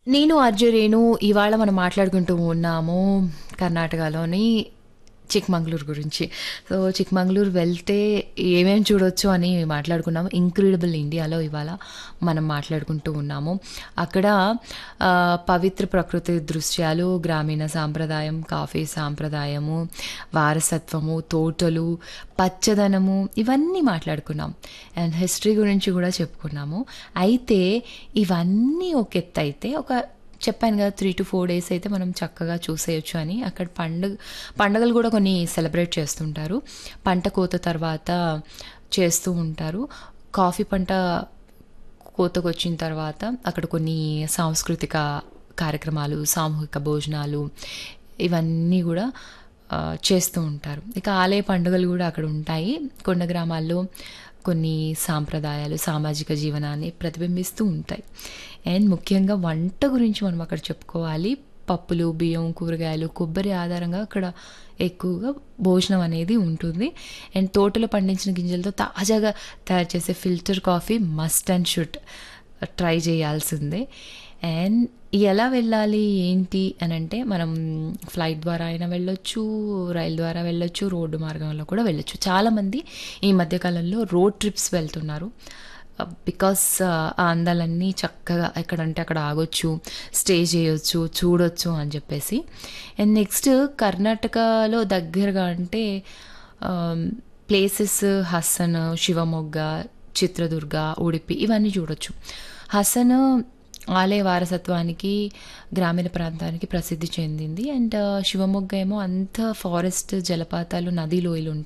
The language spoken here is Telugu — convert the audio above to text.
నేను ఆర్జే రేణు ఇవాళ మనం మాట్లాడుకుంటూ ఉన్నాము కర్ణాటకలోని చిక్మంగళూరు గురించి సో చిక్మంగళూరు వెళ్తే ఏమేమి చూడొచ్చు అని మాట్లాడుకున్నాము ఇంక్రెడిబుల్ ఇండియాలో ఇవాళ మనం మాట్లాడుకుంటూ ఉన్నాము అక్కడ ఆ, పవిత్ర ప్రకృతి దృశ్యాలు గ్రామీణ సాంప్రదాయం కాఫీ సాంప్రదాయము వారసత్వము తోటలు పచ్చదనము ఇవన్నీ మాట్లాడుకున్నాం అండ్ హిస్టరీ గురించి కూడా చెప్పుకున్నాము అయితే ఇవన్నీ ఒక ఎత్తు అయితే ఒక చెప్పాను కదా త్రీ టు ఫోర్ డేస్ అయితే మనం చక్కగా చూసేయచ్చు అని అక్కడ పండుగ పండుగలు కూడా కొన్ని సెలబ్రేట్ చేస్తుంటారు పంట కోత తర్వాత చేస్తూ ఉంటారు కాఫీ పంట కోతకు వచ్చిన తర్వాత అక్కడ కొన్ని సాంస్కృతిక కార్యక్రమాలు సామూహిక భోజనాలు ఇవన్నీ కూడా ఆ, చేస్తూ ఉంటారు ఇక ఆలయ పండుగలు కూడా అక్కడ ఉంటాయి కొండ గ్రామాల్లో కొన్ని సాంప్రదాయాలు సామాజిక జీవనాన్ని ప్రతిబింబిస్తూ ఉంటాయి అండ్ ముఖ్యంగా వంట గురించి మనం అక్కడ చెప్పుకోవాలి పప్పులు బియ్యం కూరగాయలు కొబ్బరి ఆధారంగా అక్కడ ఎక్కువగా భోజనం అనేది ఉంటుంది అండ్ తోటలో పండించిన గింజలతో తాజాగా తయారు చేసే filter coffee must and should try చేయాల్సిందే అండ్ ఎలా వెళ్ళాలి ఏంటి అని అంటే మనం ఫ్లైట్ ద్వారా అయినా వెళ్ళొచ్చు రైలు ద్వారా వెళ్ళొచ్చు రోడ్డు మార్గంలో కూడా వెళ్ళొచ్చు చాలామంది ఈ మధ్యకాలంలో రోడ్ ట్రిప్స్ వెళ్తున్నారు బికాస్ ఆ అందాలన్నీ చక్కగా ఎక్కడంటే అక్కడ ఆగొచ్చు స్టే చేయొచ్చు చూడొచ్చు అని చెప్పేసి అండ్ నెక్స్ట్ కర్ణాటకలో దగ్గరగా అంటే ప్లేసెస్ హస్సన్ శివమొగ్గ చిత్రదుర్గ ఉడిపి ఇవన్నీ చూడొచ్చు హసన్ ఆలయ వారసత్వానికి గ్రామీణ ప్రాంతానికి ప్రసిద్ధి చెందింది అండ్ శివమొగ్గ ఏమో అంత ఫారెస్ట్ జలపాతాలు నది లోయలు